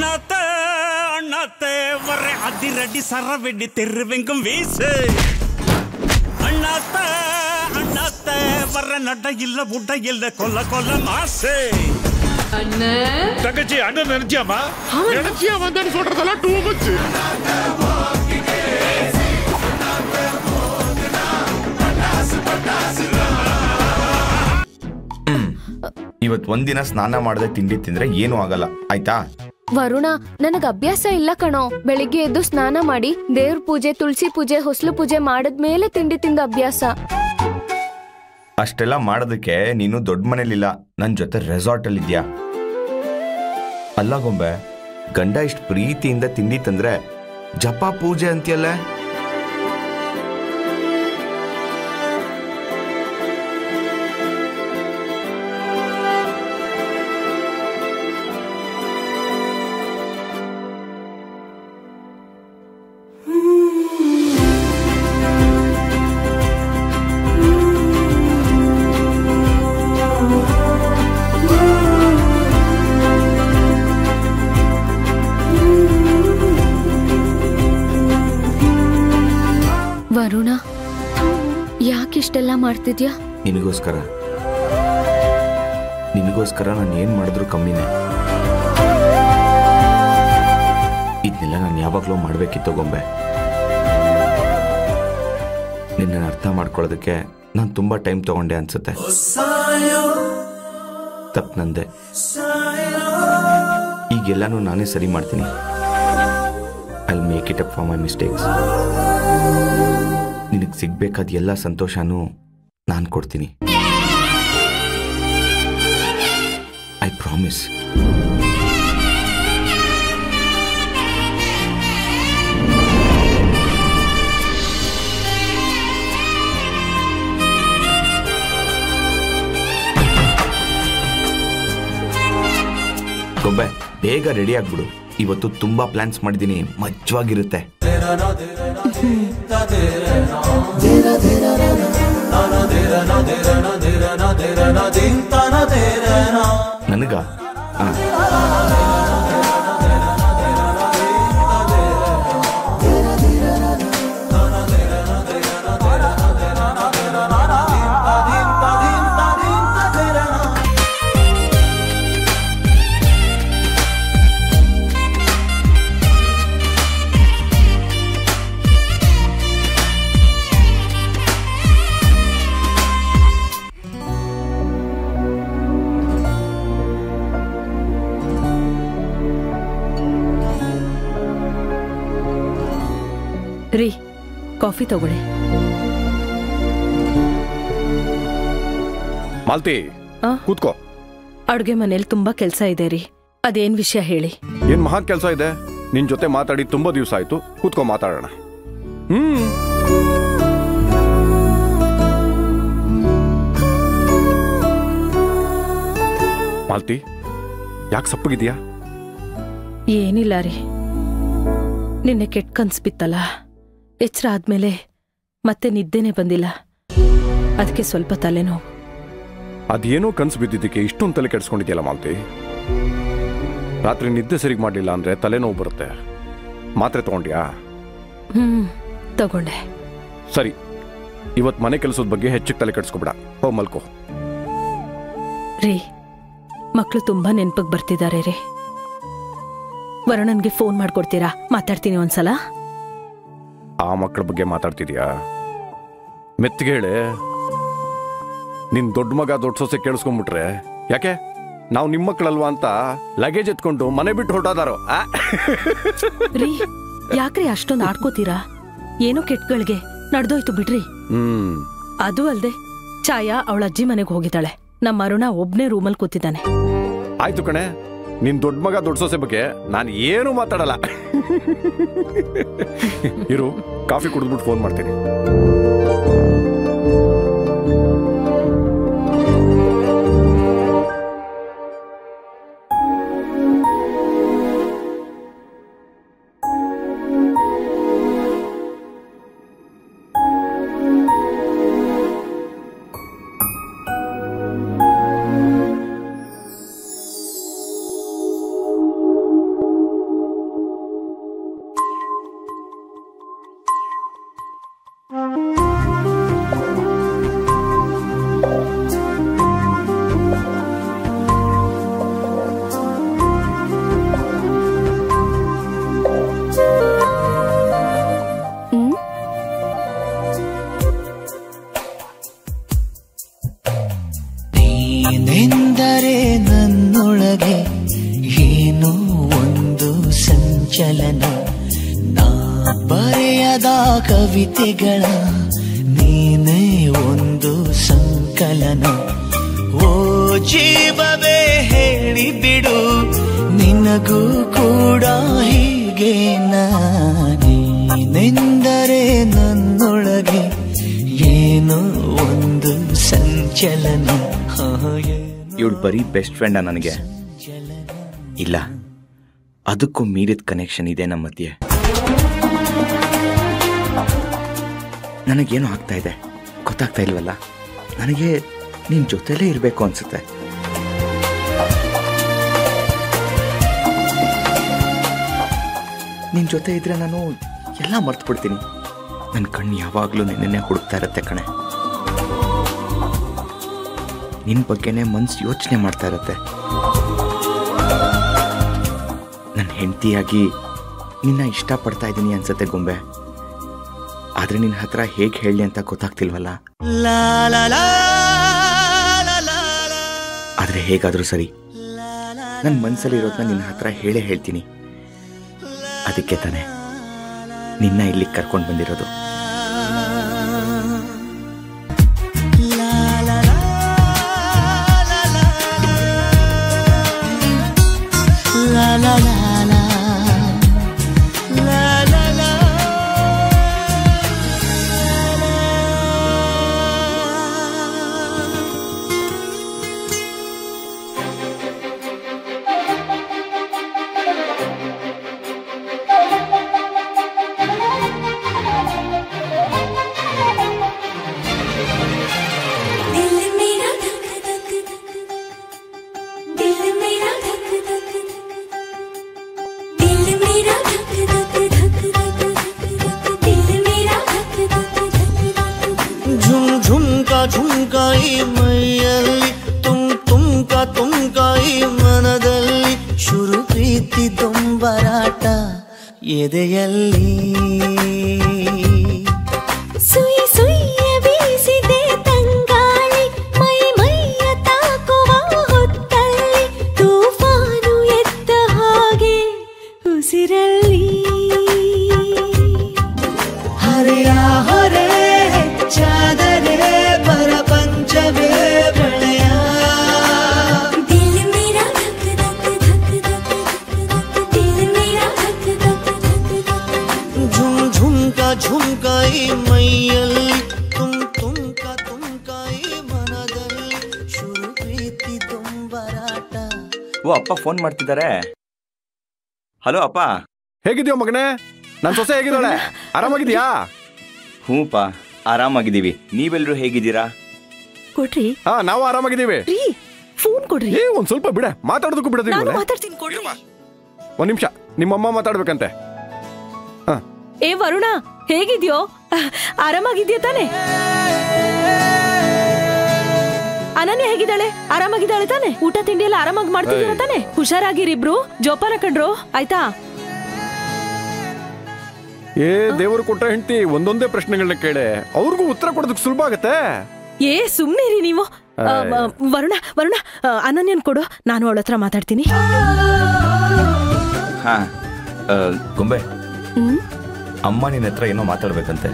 அண்ணாத்த அண்ணாத்த வர அதிரடி சரவெடி தெருவெங்கும் வீசு அண்ணாத்த அண்ணாத்த வர நட இல்ல உட இல்ல கொல்ல கொல்ல மாசு தங்கச்சி அண்ணன் நினைச்சியாமா நினைச்சியா வந்தேன்னு சொல்றதெல்லாம் டூ மச் ಇವತ್ತು ಒಂದಿನ ಸ್ನಾನ ಮಾಡದೆ ತಿಂಡಿ ತಿಂದ್ರೆ ಏನೂ ಆಗಲ್ಲ ಆಯ್ತಾ ವರುಣ ನನಗ್ ಅಭ್ಯಾಸ ಇಲ್ಲ ಕಣೋ ಬೆಳಿಗ್ಗೆ ಎದ್ದು ಸ್ನಾನ ಮಾಡಿ ದೇವ್ರ ಪೂಜೆ ತುಳಸಿ ಪೂಜೆ ಹೊಸ್ಲು ಪೂಜೆ ಮಾಡದ್ಮೇಲೆ ತಿಂಡಿ ತಿಂದ ಅಭ್ಯಾಸ ಅಷ್ಟೆಲ್ಲ ಮಾಡೋದಕ್ಕೆ ನೀನು ದೊಡ್ಡ ಮನೇಲಿಲ್ಲ ನನ್ನ ಜೊತೆ ರೆಸಾರ್ಟ್ ಅಲ್ಲಿ ಇದ್ಯಾ ಅಲ್ಲ ಗೊಂಬೆ ಗಂಡ ಇಷ್ಟು ಪ್ರೀತಿಯಿಂದ ತಿಂಡಿ ತಂದ್ರೆ ಜಪ ಪೂಜೆ ಅಂತೀಯಲ್ಲ ವರುಣ ಯಾಕಿಷ್ಟೆಲ್ಲ ಮಾಡ್ತಿದ್ಯಾ ನಿನಗೋಸ್ಕರ ನಿನಗೋಸ್ಕರ ನಾನು ಏನು ಮಾಡಿದ್ರು ಕಮ್ಮಿನೇ ಇದನ್ನೆಲ್ಲ ನಾನು ಯಾವಾಗಲೂ ಮಾಡಬೇಕಿತ್ತು ಗೊಂಬೆ ನಿನ್ನನ್ನು ಅರ್ಥ ಮಾಡ್ಕೊಳ್ಳೋದಕ್ಕೆ ನಾನು ತುಂಬ ಟೈಮ್ ತಗೊಂಡೆ ಅನ್ಸುತ್ತೆ ತಪ್ಪು ನಂದೆ ಈಗೆಲ್ಲಾನು ನಾನೇ ಸರಿ ಮಾಡ್ತೀನಿ I make it up for my mistakes ನಿನಗೆ ಸಿಗ್ಬೇಕಾದ ಎಲ್ಲ ಸಂತೋಷನೂ ನಾನು ಕೊಡ್ತೀನಿ ಐ ಪ್ರಾಮಿಸ್ ಗೊಂಬೆ ಬೇಗ ರೆಡಿ ಆಗ್ಬಿಡು ಇವತ್ತು ತುಂಬಾ ಪ್ಲಾನ್ಸ್ ಮಾಡಿದ್ದೀನಿ ಮಜ್ವಾಗಿರುತ್ತೆ ನನಗ ಆ. ರೀ ಕಾಫಿ ತಗೊಳ್ಳಿ ಮಾಲ್ತಿ ಆ? ಕೂತ್ಕೋ ಅಡುಗೆ ಮನೇಲಿ ತುಂಬಾ ಕೆಲಸ ಇದೆ ರೀ ಅದೇನ್ ವಿಷಯ ಹೇಳಿ ಏನ್ ಮಹಾ ಕೆಲಸ ಇದೆ ನಿನ್ ಜೊತೆ ಮಾತಾಡಿ ತುಂಬಾ ದಿವಸ ಆಯ್ತು ಕೂತ್ಕೋ ಮಾತಾಡೋಣ ಹ್ಮ್ ಮಾಲ್ತಿ ಯಾಕೆ ಸಪ್ಪಗಿದ್ಯಾ ಏನಿಲ್ಲ ರೀ ನಿನ್ನೆ ಕೆಟ್ಟ ಕನ್ಸ್ ಬಿತ್ತಲ್ಲ ಎಚ್ಚರ ಆದ್ಮೇಲೆ ಮತ್ತೆ ನಿದ್ದೆನೆ ಬಂದಿಲ್ಲ ಅದಕ್ಕೆ ಸ್ವಲ್ಪ ತಲೆನೋವು ಅದೇನೋ ಕನ್ಸು ಬಿದ್ದಿದ್ದಕ್ಕೆ ಇಷ್ಟೊಂದು ತಲೆ ಕೆಡಿಸ್ಕೊಂಡಿದ್ಯಲ್ಲ ಮಾಲ್ತಿ ರಾತ್ರಿ ನಿದ್ದೆ ಸರಿಗೆ ಮಾಡಲಿಲ್ಲ ಅಂದ್ರೆ ತಲೆನೋವು ಬರುತ್ತೆ ಮಾತ್ರೆ ತಗೊಂಡ್ಯಾ ಹ್ಮ್ ತಗೊಂಡೆ ಸರಿ ಇವತ್ ಮನೆ ಕೆಲಸದ ಬಗ್ಗೆ ಹೆಚ್ಚಿಗೆ ತಲೆ ಕೆಡಿಸ್ಕೊಬೇಡ ಹೋಗ್ ಮಲ್ಕೋ ರೀ ಮಕ್ಕಳು ತುಂಬಾ ನೆನ್ಪಗ್ ಬರ್ತಿದ್ದಾರೆ ರೀ ವರುಣನ್ಗೆ ಫೋನ್ ಮಾಡ್ಕೊಡ್ತೀರಾ ಮಾತಾಡ್ತೀನಿ ಒಂದ್ಸಲ ಆ ಮಕ್ಕಳ ಬಗ್ಗೆ ಮಾತಾಡ್ತಿದ್ಯಾ ಮೆತ್ತಿಗೆ ಹೇಳೆ ನಿನ್ ದೊಡ್ಡ ಮಗ ದೊಡ್ಡ ಸೊಸೆ ಕೇಳಿಸ್ಕೊಂಡ್ಬಿಟ್ರೆ ಯಾಕೆ ನಾವು ನಿಮ್ಮ ಮಕ್ಕಳಲ್ವಾ ಅಂತ ಲಗೇಜ್ ಎತ್ಕೊಂಡು ಮನೆ ಬಿಟ್ಟು ಹೊರಟೋದಾರೋ ಆ? ರೀ ಯಾಕ್ರಿ ಅಷ್ಟೊಂದು ಆಡ್ಕೋತೀರಾ ಏನೋ ಕೆಟ್ಗಳಿಗೆ ನಡ್ದೋಯ್ತು ಬಿಡ್ರಿ ಹ್ಮ್ ಅದು ಅಲ್ದೆ ಛಾಯಾ ಅವಳ ಅಜ್ಜಿ ಮನೆಗೆ ಹೋಗಿದ್ದಾಳೆ ನಮ್ಮ ಅರುಣ ಒಬ್ನೇ ರೂಮಲ್ಲಿ ಕೂತಿದ್ದಾನೆ ಆಯ್ತು ಕಣೆ ನಿನ್ ದೊಡ್ಡ ಮಗ ದೊಡ್ಡ ಸೊಸೆ ಬಗ್ಗೆ ನಾನು ಏನು ಮಾತಾಡಲ್ಲ ಇರು ಕಾಫಿ ಕುಡಿದ್ಬಿಟ್ಟು ಫೋನ್ ಮಾಡ್ತೀನಿ ಸಂಚಲನ ನಾ ಬರೆಯದ ಕವಿತೆಗಳ ನೀನೇ ಒಂದು ಸಂಕಲನ ಓ ಜೀವವೇ ಹೇಳಿಬಿಡು ನಿನಗೂ ಕೂಡ ಹೀಗೆ ನಾನೆಂದರೆ ನನ್ನೊಳಗೆ ಏನೋ ಒಂದು ಸಂಚಲನ ಹಾ, ಏನೋ ಇವಳು ಬರೀ ಬೆಸ್ಟ್ ಫ್ರೆಂಡ ನನಗೆ ಇಲ್ಲ ಅದಕ್ಕೂ ಮೀರಿದ ಕನೆಕ್ಷನ್ ಇದೆ ನಮ್ಮ ಮಧ್ಯೆ ನನಗೇನು ಆಗ್ತಾ ಇದೆ ಗೊತ್ತಾಗ್ತಾ ಇಲ್ವಲ್ಲ ನನಗೆ ನಿನ್ ಜೊತೆಲೇ ಇರಬೇಕು ಅನ್ಸುತ್ತೆ ನಿನ್ ಜೊತೆ ಇದ್ರೆ ನಾನು ಎಲ್ಲ ಮರ್ತು ಬಿಡ್ತೀನಿ ನನ್ನ ಕಣ್ಣು ಯಾವಾಗಲೂ ನಿನ್ನೆ ಹುಡುಕ್ತಾ ಇರತ್ತೆ ಕಣೆ ನಿನ್ ಬಗ್ಗೆನೇ ಮನ್ಸು ಯೋಚನೆ ಮಾಡ್ತಾ ಇರತ್ತೆ ನನ್ನ ಹೆಂಡತಿಯಾಗಿ ನಿನ್ನ ಇಷ್ಟಪಡ್ತಾ ಇದ್ದೀನಿ ಅನ್ಸತ್ತೆ ಗೊಂಬೆ ಆದ್ರೆ ನಿನ್ನ ಹತ್ರ ಹೇಗೆ ಹೇಳಿ ಅಂತ ಗೊತ್ತಾಗ್ತಿಲ್ವಲ್ಲ ಲಾ ಲಾ ಲಾ ಲಾ ಲಾ ಲಾ. ಆದ್ರೆ ಹೇಗಾದ್ರೂ ಸರಿ ನನ್ನ ಮನ್ಸಲ್ಲಿರೋದನ್ನ ನಿನ್ನ ಹತ್ರ ಹೇಳೇ ಹೇಳ್ತೀನಿ ಅದಕ್ಕೆ ತಾನೆ ನಿನ್ನ ಇಲ್ಲಿಗೆ ಕರ್ಕೊಂಡು ಬಂದಿರೋದು ಲಾ ಲಾ ಲಾ ಲಾ ಲಾ. ಲಾ ಲಾ ಲಾ ಲಾ. ಲಾ ಲಾ ಲಾ. दिल मेरा धक धक धक दिल मेरा धक धक धक दिल मेरा धक धक धक धक धक दिल मेरा धक धक धक धक झुम झुमका झುಮ್ಕಾಯಿ ಮೈಯಲ್ಲಿ ತುಂ ತುಮ್ಕ ತುಮ್ಕಾಯಿ ಮನದಲ್ಲಿ ಶುರು ಪ್ರೀತಿ ದೊಂಬರಾಟ ಎದೆಯಲ್ಲಿ ಸುಯಿ ಸುಯ್ಯ ಬೀಸಿದೆ ತಂಗಾಳಿ ಮೈ ಮೈಯ ತಾಕುವ ಹೊತ್ತಲ್ಲಿ ತೂಫಾನು ಎದ್ದ ಹಾಗೆ ಉಸಿರಲ್ಲಿ ಹರೆಯ ಹೊರೆ ಹೆಚ್ಚಾದರೆ ಪರಪಂಚವೇ ಪ್ರಳಯ दिल मेरा धक धक धक धक धक दिल मेरा धक धक धक धक ಝುಮ್ ಝುಮ್ಕ ಝುಮ್ಕಾಯಿ ಮೈಯಲ್ಲಿ ತುಂ ತುಮ್ಕ ತುಮ್ಕಾಯಿ ಮನದಲ್ಲಿ ಶುರು ಪ್ರೀತಿ ದೊಂಬರಾಟ ಓ ಅಪ್ಪ ಫೋನ್ ಮಾಡ್ತಿದ್ದಾರೆ ಹಲೋ ಅಪ್ಪ ಹೇಗಿದ್ಯೋ ಮಗನೇ ನನ್ ಸೊಸೆ ಹೇಗಿದ್ದಾಳೆ ಆರಾಮಾಗಿದ್ಯಾ ಹ್ಞೂಪ್ಪ ಆರಾಮಾಗಿದ್ದೀವಿ ನೀವೆಲ್ಲರೂ ಹೇಗಿದ್ದೀರಾ ಕೊಡ್ರಿ ಹಾ ನಾವು ಆರಾಮಾಗಿದ್ದೀವಿ ರೀ ಫೋನ್ ಕೊಡ್ರಿ ಏ ಒಂದ್ ಸ್ವಲ್ಪ ಬಿಡ ಮಾತಾಡೋದಕ್ಕೂ ನಾನು ಬಿಡೋದಿಲ್ಲ ಮಾತಾಡ್ತೀನಿ ಕೊಡ್ರಿ ಒಂದ್ ನಿಮಿಷ ನಿಮ್ಮಮ್ಮ ಮಾತಾಡ್ಬೇಕಂತೆ ಹಾ ಏ ವರುಣ ಹೇಗಿದ್ಯೋ ಆರಾಮಾಗಿದ್ಯಾ ತಾನೆ ಅನನ್ಯ ಹೇಗಿದ್ದಾಳೆ ಆರಾಮಾಗಿದ್ದಾಳೆ ತಾನೆ ಊಟ ತಿಂಡಿ ಎಲ್ಲ ಆರಾಮಾಗಿ ಮಾಡ್ತಿದ್ದೀರಾ ತಾನೆ ಹುಷಾರಾಗಿರಿಬ್ರು ಜೋಪಾನ ಕಣ್ರು ಆಯ್ತಾ ಏ ದೇವರು ಕೊಟ್ಟ ಹೆಂಡತಿ ಒಂದೊಂದೇ ಪ್ರಶ್ನೆಗಳನ್ನ ಕೇಳೆ ಅವ್ರಿಗೂ ಉತ್ತರ ಕೊಡೋದಕ್ಕೆ ಸುಲಭ ಆಗತ್ತೆ ಏ ಸುಮ್ನಿರಿ ನೀವು ಆ, ಆ, ವರುಣ ವರುಣ ಆ, ಅನನ್ಯನ್ ಕೊಡು ನಾನು ಅವಳ ಹತ್ರ ಮಾತಾಡ್ತೀನಿ ಹಾ ಆ, ಗೊಂಬೆ ಹ್ಮ್ ಅಮ್ಮ ನಿನ್ನ ಹತ್ರ ಏನೋ ಮಾತಾಡ್ಬೇಕಂತೆ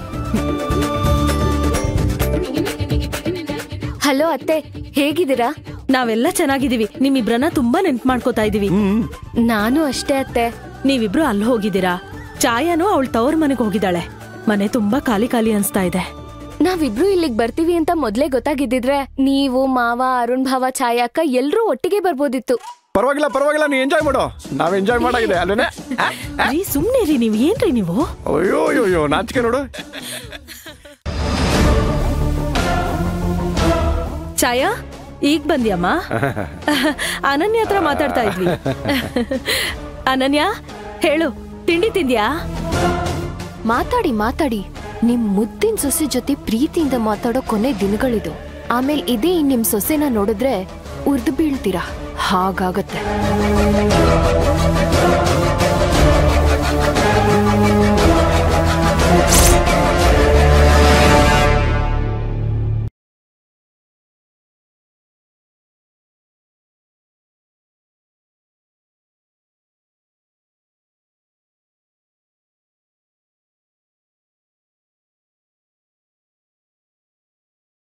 ಹಲೋ ಅತ್ತೆ ಹೇಗಿದ್ದೀರಾ ನಾವೆಲ್ಲ ಚೆನ್ನಾಗಿದೀವಿ ನಿಮ್ಮಿಬ್ರನ್ನ ತುಂಬಾ ನೆನ್ಪು ಮಾಡ್ಕೋತಾ ಇದೀವಿ ನಾನು ಅಷ್ಟೇ ಅತ್ತೆ ನೀವಿಬ್ರು ಅಲ್ಲಿ ಹೋಗಿದ್ದೀರಾ ಛಾಯಾನು ಅವಳ ತವ್ರ ಮನೆಗೆ ಹೋಗಿದ್ದಾಳೆ ಮನೆ ತುಂಬಾ ಖಾಲಿ ಖಾಲಿ ಅನ್ಸ್ತಾ ಇದೆ ನಾವಿಬ್ರು ಇಲ್ಲಿಗ್ ಬರ್ತೀವಿ ಅಂತ ಮೊದ್ಲೇ ಗೊತ್ತಾಗಿದ್ದಿದ್ರೆ ನೀವು ಮಾವ ಅರುಣ್ ಭಾವ ಛಾಯಾ ಅಕ್ಕ ಎಲ್ರೂ ಒಟ್ಟಿಗೆ ಬರ್ಬೋದಿತ್ತು ಪರವಾಗಿಲ್ಲ ಪರವಾಗಿಲ್ಲ ನೀ ಎಂಜಾಯ್ ಮಾಡು ನಾವ್ ಎಂಜಾಯ್ ಮಾಡಾಗಿದೆ ಅಲ್ಲೇನೆ ರೀ ಸುಮ್ನೆ ರೀ ನೀವು ಏನ್ರಿ ನೀವು ಅಯ್ಯೋ ಅಯ್ಯೋ ಅಯ್ಯೋ ನಾಚಿಕೆ ನೋಡು ಛಾಯಾ ಈಗ ಬಂದ್ಯಮ್ಮ ಅನನ್ಯ ಹತ್ರ ಮಾತಾಡ್ತಾ ಇದ್ವಿ ಅನನ್ಯ ಹೇಳು ತಿಂಡಿ ತಿಂದ್ಯಾ ಮಾತಾಡಿ ಮಾತಾಡಿ ನಿಮ್ ಮುದ್ದಿನ ಸೊಸೆ ಜೊತೆ ಪ್ರೀತಿಯಿಂದ ಮಾತಾಡೋ ಕೊನೆ ದಿನಗಳಿದು ಆಮೇಲೆ ಇದೇ ಇನ್ ನಿಮ್ ಸೊಸೆನ ನೋಡಿದ್ರೆ ಉರ್ದು ಬೀಳ್ತೀರಾ ಹಾಗಾಗತ್ತೆ